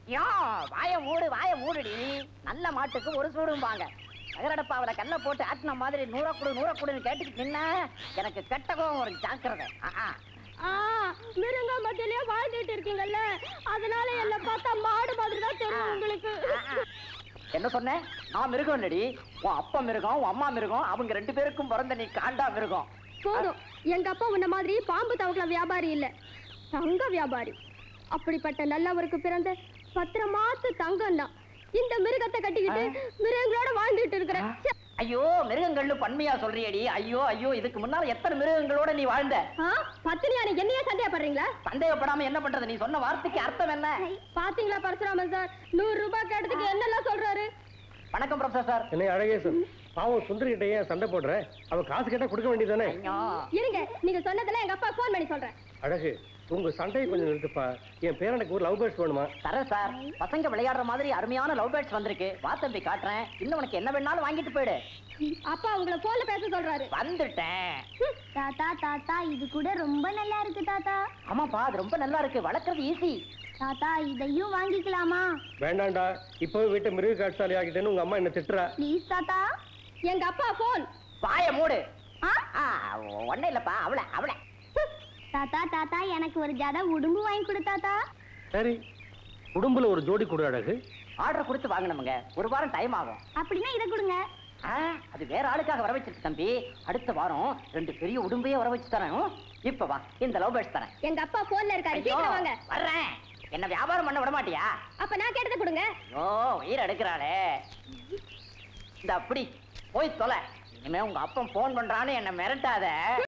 யோ வாய மூடு வாய மூடுடி நல்ல மாட்டுக்கு ஒரு சூடும்பாங்க நகரடப்பாவில கல்ல போட்டு ஆட்டின மாதிரி நூற குடு நூற குடுன்னு கேட்டுக்கிட்டு நின்னா எனக்கு கெட்ட கோவம் ஒரு ஜாக்கிரதை ஆ, ஆ. ஆ மிருங்க மத்தியிலே வாழ்ந்துட்டு இருக்கீங்கல்ல அதனால என்ன பார்த்தா மாடு மாதிரி தான் தெரியும் உங்களுக்கு ஆ, ஆ. என்ன சொன்ன நான் மிருகம் இல்லடி உன் அப்பா மிருகம் உன் அம்மா மிருகம் அவங்க ரெண்டு பேருக்கும் பிறந்த நீ காண்டா மிருகம் போதும் எங்க அப்பா உன்ன மாதிரி பாம்பு தவக்கல வியாபாரி இல்ல தங்க வியாபாரி அப்படிப்பட்ட நல்லவருக்கு பிறந்த பத்திரமாத்து தங்கம் தான் இந்த மிருகத்தை கட்டிக்கிட்டு மிருகங்களோட வாழ்ந்துட்டு இருக்கிறேன் ச்சே. ஐயோ மிருகங்கள்னு பன்மையா சொல்றியடி ஐயோ ஐயோ இதுக்கு முன்னால எத்தனை மிருகங்களோட நீ வாழ்ந்த ஆ பத்தினியா நீ என்னையே சந்தேகப்படுறீங்களா சந்தேகப்படாம என்ன பண்றது நீ சொன்ன வார்த்தைக்கு அர்த்தம் என்ன பாத்தீங்களா பரசுராமன் சார் நூறு ரூபாய் கேட்டதுக்கு என்னெல்லாம் சொல்றாரு வணக்கம் ப்ரொஃபசர் என்ன அழகேசன் பாவம் சுந்தரி கிட்ட ஏன் சண்டை போடுற அவ காசு கேட்டா கொடுக்க வேண்டியதானே ஐயோ இருங்க நீங்க சொன்னதெல்லாம் எங்க அப்பா ஃபோன் பண்ணி சொல்றேன் அழகு உங்க சண்டையை கொஞ்சம் நிறுத்துப்பா என் பேரனுக்கு ஒரு லவ் பேர்ட்ஸ் வேணுமா தரேன் சார் பசங்க விளையாடுற மாதிரி அருமையான லவ் பேர்ட்ஸ் வந்திருக்கு வா தம்பி காட்டுறேன் இன்னும் உனக்கு என்ன வேணாலும் வாங்கிட்டு போயிடு அப்பா உங்களை போன்ல பேச சொல்றாரு வந்துட்டேன் தாத்தா தாத்தா இது கூட ரொம்ப நல்லா இருக்கு தாத்தா ஆமாப்பா அது ரொம்ப நல்லா இருக்கு வளர்க்கறது ஈஸி தாத்தா இதையும் வாங்கிக்கலாமா வேண்டாம்டா இப்பவே வீட்டை மிருக காட்சாலி ஆகிட்டேன்னு உங்க அம்மா என்ன திட்டுறா ப்ளீஸ் தாத்தா எங்க அப்பா போன் வாய மூடு ஆ ஆ ஒண்ணே இல்லப்பா அவள அவள தாத்தா தாத்தா எனக்கு ஒரு ஜட உடும்பு வாங்கி கொடு தாத்தா சரி உடம்புல ஒரு ஜோடி கொடு அழகு ஆர்டர் கொடுத்து வாங்கணுமுங்க ஒரு வாரம் டைம் ஆகும் அப்படின்னா இதை கொடுங்க ஆ, அது வேற ஆளுக்காக வர வச்சிருக்கு தம்பி அடுத்த வாரம் ரெண்டு பெரிய உடும்பையே வர வச்சு தரேன் ம்? இப்ப வா இந்த லவ் பேர்ட்ஸ் தரேன் எங்க அப்பா போன்ல இருக்காரு ஐயோ, சீக்கிரம் வாங்க வர்றேன் என்ன வியாபாரம் பண்ண விட மாட்டியா அப்ப நான் கேட்டதை கொடுங்க ஓ உயிர் எடுக்கிறாளே இந்த அப்படி போய் தொலை இனிமே உங்க அப்பன் போன் பண்றான்னு என்ன மிரட்டாத